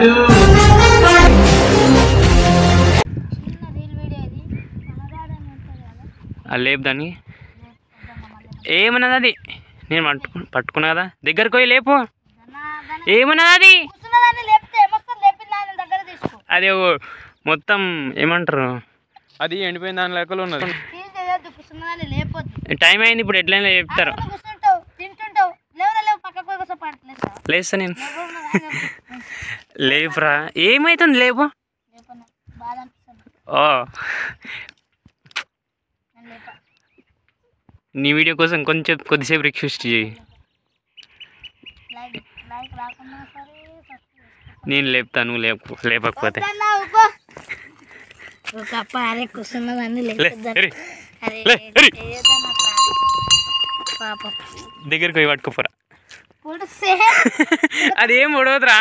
చిన్న reel video ఇది మనగాడు అని ఉంటుంది కదా ఆ లేపు దాన్ని ఏమన్నది అది నేను పట్టుకు పట్టుకున్నా కదా దగ్గరకు పోయి లేపు ఏమన్నది అది కూర్చున్నదాన్ని లేపితే ఏమొస్తుంది లేపిన దాని దగ్గర తీసుకో అది ఓ మొత్తం ఏమంటారు అది ఎండిపోయిన దాని లెక్కలు ఉన్నది ఫీల్ చేయొద్దు కూర్చున్నదాన్ని లేపొద్దు టైం అయింది ఇప్పుడు ఎట్లయినా చెప్తారు అక్కడ కూర్చుంటావు తింటుంటావు లేవురా లేవు పక్కకు పోయి కోసం పడట్లేదు లేస్తా నేను లేపురా ఏమైతుంది లేపు లేపన్నా బాధ అనిపిస్తుంది ఓ నేను లేప నీ వీడియో కోసం కొంచెం కొద్దిసేపు రిక్వెస్ట్ చేయి లైక్ లైక్ రాకుండా సరే సబ్స్క్రైబ్ నేను లేపుతాను నువ్వు లేపు లేపకపోతే వద్దన్నా ఉబ్బో ఒక అప్ప అరే కూర్చున్నదాన్ని లే లేపొద్దని ఎరి, అరే లే, ఎరి. చేయొద్దన్న అట్లా పాపం దగ్గరికి పోయి పట్టుకోపోరా పొడిసే అది ఏం ఉడవదురా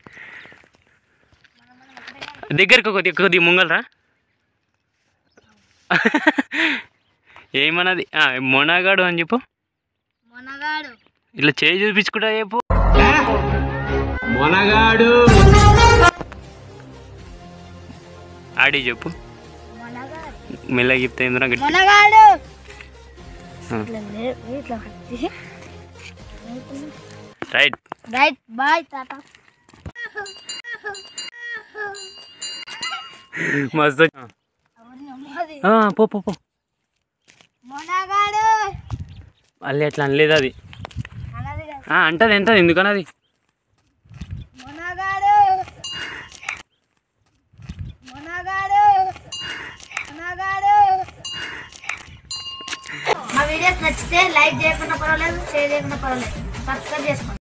దగ్గరకు కొద్ది కొద్ది ముంగలరా ఏమన్నది ఆ, మొనగాడు అని చెప్పు మొనగాడు ఇట్లా చేయి చూపించుకుంటా చెప్పు ఆడి చెప్పు మొనగాడు మెల్లగా చెప్తే ఏందిరా గట్టి మొనగాడు ఆ. ఇట్లా లే- ఇట్లా పట్టి రైట్ రైట్ బాయ్ టాటా మస్తు అవన్నీ అమ్మది ఆ, పో పో పో మొనగాడు మళ్ళీ అట్లా అనలేదు అది అన్నది కదా ఆ, అంటది ఎంటది ఎందుకన్నది మొనగాడు మొనగాడు మొనగాడు మా వీడియోస్ నచ్చితే లైక్ చేయకుండా పర్వాలేదు షేర్ చేయకుండా పర్వాలేదు సబ్స్క్రైబ్ చేసుకోండి